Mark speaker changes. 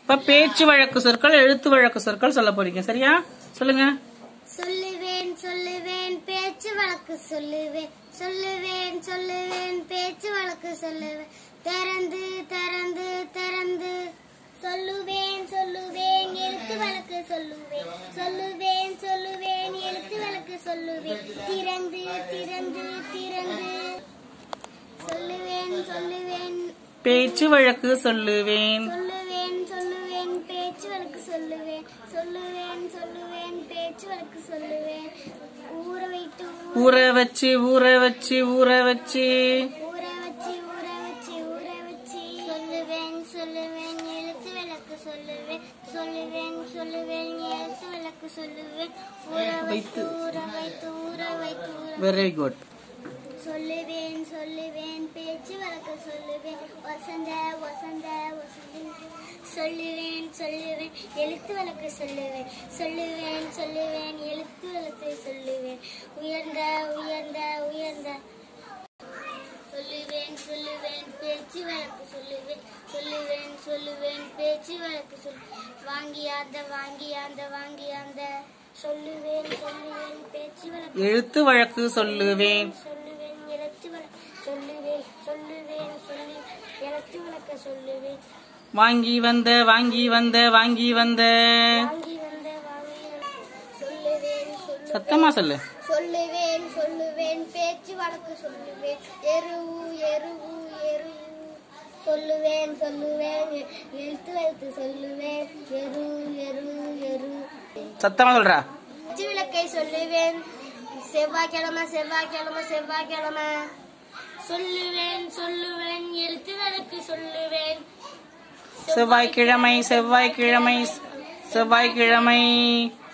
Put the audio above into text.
Speaker 1: இப்ப பேச்சு வழக்கு சொற்கள் எழுத்து வழக்கு சொற்கள் சொல்ல போறீங்க சரியா சொல்லுங்க
Speaker 2: சொல்லுவேன் சொல்லுவேன் பேச்சு வழக்கு சொல்லுவேன் சொல்லுவேன் சொல்லுவேன் பேச்சு வழக்கு சொல்லுவேன் திறந்து திறந்து திறந்து சொல்லுவேன் சொல்லுவேன் எழுத்து வழக்கு சொல்லுவேன் சொல்லுவேன் சொல்லுவேன் எழுத்து வழக்கு சொல்லுவேன் திறந்து திறந்து திறந்து சொல்லுவேன் சொல்லுவேன்
Speaker 1: பேச்சு வழக்கு சொல்லுவேன்
Speaker 2: சொல்லுவேன் சொல்லுவேன் பேச்சு வழக்கு சொல்லுவேன் சொல்லுவேன் சொல்லுவேன் பேச்சு வழக்கு சொல்லுவேன் ஊற வைத்து
Speaker 1: ஊற வச்சு ஊற வச்சு ஊற வச்சு
Speaker 2: ஊற வச்சு ஊற வச்சு ஊற வச்சு சொல்லுவேன் சொல்லுவேன் எழுத்து விளக்கு சொல்லுவேன் சொல்லுவேன் சொல்லுவேன் எழுத்து விளக்கு சொல்லுவேன் ஊற வைத்து ஊற வைத்து ஊற வைத்து ஊற
Speaker 1: வெரி குட்
Speaker 2: சொல்லுவேன் சொல்லுவேன் பேச்சு வழக்கு சொல்லுவேன் வசந்த வசந்த வசந்த சொல்லுவேன் சொல்லுவேன் எழுத்து வழக்கு சொல்லுவேன் சொல்லுவேன் சொல்லுவேன் எழுத்து வழக்கு சொல்லுவேன் உயர்ந்த உயர்ந்த உயர்ந்த சொல்லுவேன் சொல்லுவேன் பேச்சு வழக்கு சொல்லுவேன் சொல்லுவேன் சொல்லுவேன் பேச்சு வழக்கு சொல்லுவேன் வாங்கியாந்த வாங்கியாந்த வாங்கியாந்த சொல்லுவேன் சொல்லுவேன் பேச்சு வழக்கு
Speaker 1: எழுத்து வழக்கு சொல்லுவேன்
Speaker 2: சொல்லுவேன் எழுத்து வழக்கு சொல்லுவேன் சொல்லுவேன் சொல்லி எழுத்து வழக்க சொல்லுவேன்
Speaker 1: வாங்கி வந்த வாங்கி வந்த வாங்கி வந்த
Speaker 2: வாங்கி வந்த வாங்கி வந்த சொல்லுவேன் சொல்லுவேன்
Speaker 1: சத்தமா சொல்லு
Speaker 2: சொல்லுவேன் சொல்லுவேன் பேச்சு வழக்கு சொல்லுவேன் எருவு எருவு எருவு சொல்லுவேன் சொல்லுவேன் எ- எழுத்து எழுத்து சொல்லுவேன் எரு எரு எரு
Speaker 1: சத்தமா சொல்றா
Speaker 2: அச்சு விளக்கை சொல்லுவேன் செவ்வாய்க்கிழமை செவ்வாய்க்கிழமை செவ்வாய்க்கிழமை சொல்லுவேன் சொல்லுவேன் எழுத்து விளக்கு சொல்லுவேன்
Speaker 1: செவ்வாய்க்கிழமை செவ்வாய்க்கிழமை செவ்வாய்க்கிழமை